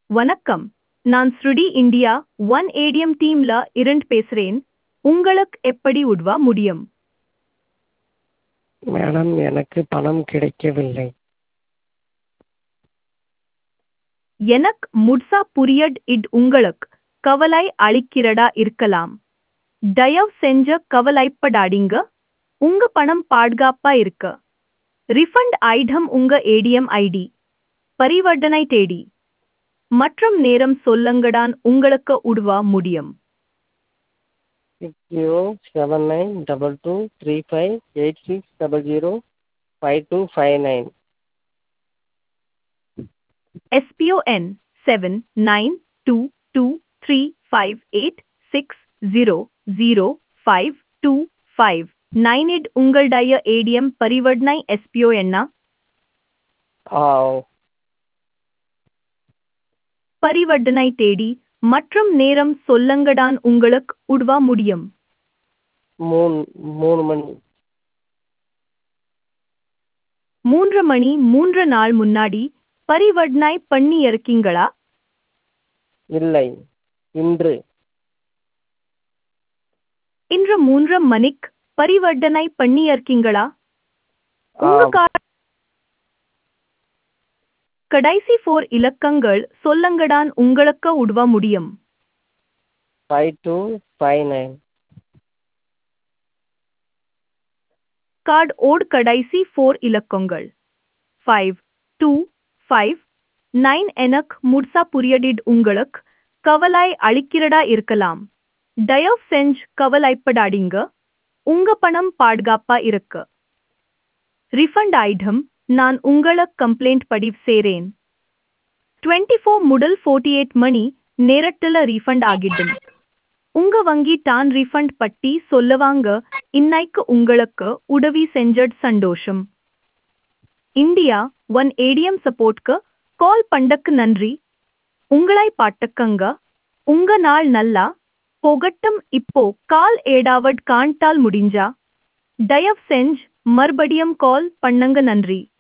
வணக்கம் நான் ஸ்ருடி இந்தியா ஒன் ஏடிஎம் டீம்ல இருந்து பேசுறேன் உங்களுக்கு எப்படி உதவ முடியும் மேடம் எனக்கு பணம் கிடைக்கவில்லை எனக்கு முழுசா புரியட் இட் உங்களுக்கு கவலை அளிக்கிறதா இருக்கலாம் தயவு செஞ்ச கவலைப்படாதீங்க உங்க பணம் பாதுகாப்பா இருக்கு ரிஃபண்ட் ஐட்டம் உங்க ஏடிஎம் ஐடி பரிவர்த்தனை தேடி மற்றும் நேரம் சொல்லுங்கடான் உங்களுக்கு உதவ முடியும் six zero seven nine double two three five eight six double zero five two five nine SPON seven nine two two three five eight six zero zero five two five nine eight உங்களுடைய ATM பரிவர்த்தனை SPO என்ன ஆ பரிவர்த்தனை தேடி மற்றும் நேரம் சொல்லுங்கடான் உங்களுக்கு உதவ முடியும் மூணு மூணு மணி மூன்று மணி மூன்று நாள் முன்னாடி பரிவர்த்தனை பண்ணி இருக்கீங்களா இல்லை இன்று இன்று மூன்று மணிக்கு பரிவர்த்தனை பண்ணி இருக்கீங்களா உங்க ஆம். கா- கடைசி போர் இலக்கங்கள் சொல்லுங்கடான் உங்களுக்கு உதவ முடியும் five two five nine card ஓட் கடைசி போர் இலக்கங்கள் ஃபைவ் டூ ஃபைவ் நைன் எனக்கு முழுசா புரியடிட் உங்களுக்கு கவலை அளிக்கிறதா இருக்கலாம் தயவு செஞ்சு கவலைப்படாதீங்க உங்க பணம் பாதுகாப்பா இருக்கு ரிஃபண்ட் ஐட்டம் நான் உங்களுக்கு கம்ப்ளைண்ட் பதிவு செய்றேன் டுவெண்ட்டி ஃபோர் முதல் ஃபோர்ட்டி எயிட் மணி நேரத்தில் ரீஃபண்ட் ஆகிடும் உங்க வங்கி தான் ரீஃபண்ட் பட்டி சொல்லுவாங்க இன்னைக்கு உங்களுக்கு உதவி செஞ்சட் சந்தோஷம் இந்தியா ஒன் ஏடிஎம் சப்போர்ட்க்கு கால் பண்ணக்கு நன்றி உங்களை பாட்டுக்கங்க உங்க நாள் நல்லா போகட்டும் இப்போ கால் ஏடாவட் காண்டால் முடிஞ்சா தயவு செஞ்சு மறுபடியும் கால் பண்ணுங்க நன்றி